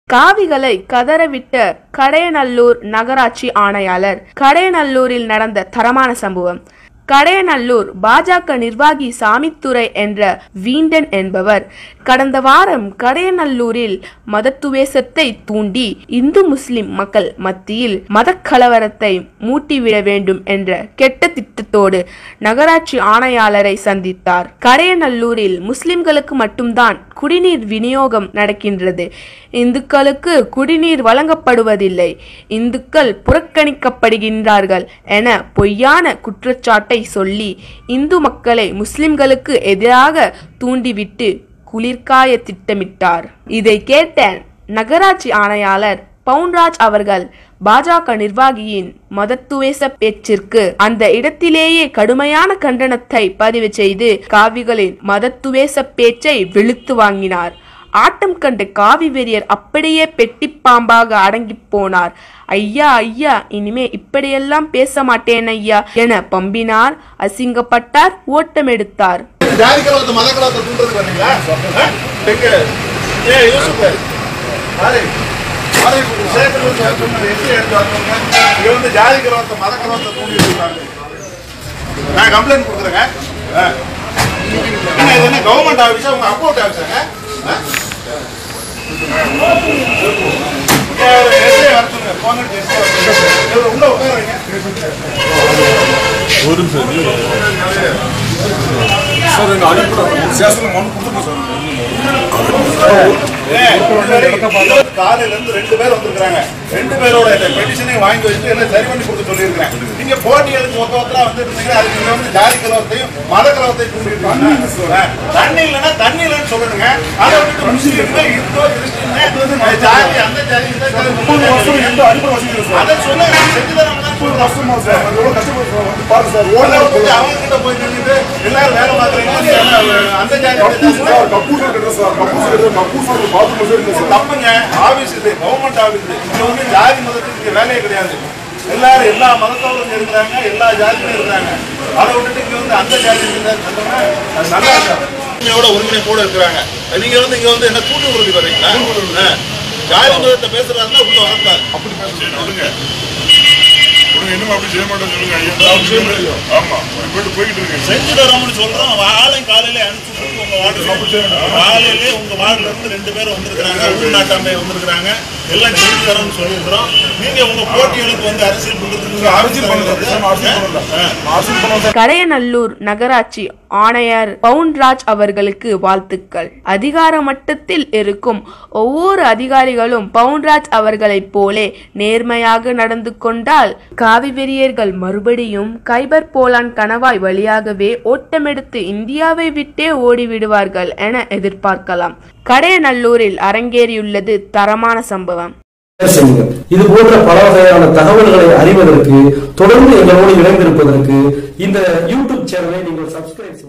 காவிகளை கதறவிட்ட கடையநல்லூர் நகராட்சி ஆணையாளர் கடையநல்லூரில் நடந்த தரமான சம்பவம் கடையநல்லூர் பாஜக நிர்வாகி சாமித்துரை என்ற வீண்டன் என்பவர் கடந்த வாரம் கடையநல்லூரில் மதத்துவேசத்தை தூண்டி இந்து முஸ்லிம் மக்கள் மத்தியில் மதக்கலவரத்தை மூட்டிவிட வேண்டும் என்ற கெட்ட திட்டத்தோடு நகராட்சி ஆணையாளரை சந்தித்தார் கடையநல்லூரில் முஸ்லிம்களுக்கு மட்டும்தான் குடிநீர் விநியோகம் நடக்கின்றது இந்துக்களுக்கு குடிநீர் வழங்கப்படுவதில்லை இந்துக்கள் புறக்கணிக்கப்படுகின்றார்கள் என பொய்யான குற்றச்சாட்டை சொல்லி இந்து மக்களை முஸ்லிம்களுக்கு எதிராக தூண்டிவிட்டு குளிர்காய திட்டமிட்டார் இதை கேட்ட நகராட்சி ஆணையாளர் பவுன்ராஜ் அவர்கள் பாஜக நிர்வாகியின் மதத்துவேச பேச்சிற்கு அந்த இடத்திலேயே கடுமையான கண்டனத்தை பதிவு செய்து காவிகளின் மதத்துவேச பேச்சை வெளுத்து வாங்கினார் ஆட்டம் கண்ட காவி வெறியர் அப்படியே பெட்டி பாம்பாக அடங்கி போனார் ஐயா ஐயா இனிமே இப்படியெல்லாம் பேச மாட்டேன் ஐயா என பம்பினார் அசிங்கப்பட்டார் ஓட்டமெடுத்தார் ஜாதி கலவரத்தை மத கலவரத்தை தூண்டுறது பண்ணீங்களா எங்க ஏ யூசுப் பாரு பாரு சேகர் வந்து சொன்னது எப்படி எடுத்து வரணுங்க இங்க வந்து ஜாதி கலவரத்தை மத கலவரத்தை தூண்டி இருக்காங்க நான் கம்ப்ளைண்ட் கொடுக்குறேங்க ஆ. என்ன இது என்ன கவர்மெண்ட் ஆஃபீஸா உங்க அக்கௌண்ட் ஆஃபீஸாங்க ஆ? இங்க ஒரு எஸ்ஐ வர சொல்லுங்க போங்க எஸ்ஐ வர சொல்லுங்க இவர் உள்ள உட்கார வைங்க ஒரு நிமிஷம் சார் எங்க அனுப்புறோம் சேஷன் மனு கொடுத்துருக்கோம் சார் காலையில இருந்து ரெண்டு பேர் வந்திருக்காங்க ரெண்டு பேரோட இந்த பெட்டிஷனையும் வாங்கி வச்சுட்டு எல்லாம் சரி பண்ணி கொடுத்து சொல்லியிருக்கிறேன் நீங்க போட்டி எடுத்து ஒத்த ஒத்தரா வந்து இருந்தீங்க அதுக்கு நீங்க வந்து ஜாதி கலவரத்தையும் மத கலவரத்தையும் தூண்டிருக்காங்க தண்ணி இல்லைன்னா தண்ணி இல்லைன்னு சொல்லணுங்க அதை விட்டு முஸ்லீம் இந்தோ கிறிஸ்டின் ஜாதி அந்த ஜாதி இந்த ஜாதி மூணு வருஷம் எந்த அடிப்படை வசதி சார் அதை சொல்லுங்க செஞ்சு தரவங்க தான் சொல்றோம் கஷ்டமா சார் எவ்வளவு கஷ்டப்படுறோம் சார் வந்து பாருங்க சார் ஓனர் ஓனர் வந்து அவங்க கிட்ட போய் நின்றுட்டு எல்லாரும் வேலை பார்க்குறீங்க அந்த ஜாதி இந்த கப்பூஸ் ஜாதி சார் கப்பூஸ் கட்டுறது சார் கப்பூஸ் கட்டுறது கப்பூஸ் சார் பாத்ரூம் சார் இல்லை சார் தப்புங்க ஆபீஸ் இது கவர்மெண்ட் ஆபீஸ் இது இங்க வந்து ஜாதி மதத்துக்கு இங்க வேலையே கிடையாது எல்லாரும் எல்லா மதத்தோடும் இருக்கிறாங்க எல்லா ஜாதியும் இருக்கிறாங்க அதை விட்டுட்டு இங்க வந்து அந்த ஜாதி இந்த ஜாதி சொல்றோம்னா, அது நல்லா இருக்காது உண்மையோட உரிமை கூட இருக்கிறாங்க நீங்க வந்து இங்க வந்து என்ன கூட்டு உறுதி வர்றீங்களா ஆ. ஜாதி மதத்தை பேசுறாருன்னா உள்ள வரக்கூடாது அப்படி பேச சொல்லுங்க சொல்லுங்க இன்னும் அப்படி செய்ய மாட்டேன் சொல்லுங்க ஐயா ஆமா அப்படி போயிட்டு போயிட்டு இருக்கேன் செஞ்சு தரோம்னு சொல்றோம் ஆளையும் காலையில அனுப்பிச்சு விட்டு உங்க வார்டு காலையிலே உங்க வார்டுல இருந்து ரெண்டு பேரும் வந்திருக்கிறாங்க உள்நாட்டாமை வந்திருக்கிறாங்க எல்லாம் செஞ்சு தரோம்னு சொல்லியிருக்கிறோம் நீங்க உங்க போட்டிகளுக்கு வந்து அரசியல் பண்றதுக்கு அரசியல் பண்ணல சார் நான் அரசியல் பண்ணல நான் அரசியல் பண்ணல சார் கடையநல்லூர் நகராட்சி ஆணையர் பவுன்ராஜ் அவர்களுக்கு வாழ்த்துக்கள் அதிகார மட்டத்தில் இருக்கும் ஒவ்வொரு அதிகாரிகளும் பவுன்ராஜ் அவர்களைப் போலே நேர்மையாக நடந்து கொண்டால் காவி வெறியர்கள் மறுபடியும் கைபர் போலான் கணவாய் வழியாகவே ஓட்டமெடுத்து இந்தியாவை விட்டே ஓடிவிடுவார்கள் என எதிர்பார்க்கலாம் கடையநல்லூரில் அரங்கேறியுள்ளது தரமான சம்பவம் செய்யுங்க இது போன்ற பல வகையான தகவல்களை அறிவதற்கு தொடர்ந்து எங்களோடு இணைந்திருப்பதற்கு இந்த யூடியூப் சேனலை நீங்கள் சப்ஸ்கிரைப் செய்யுங்க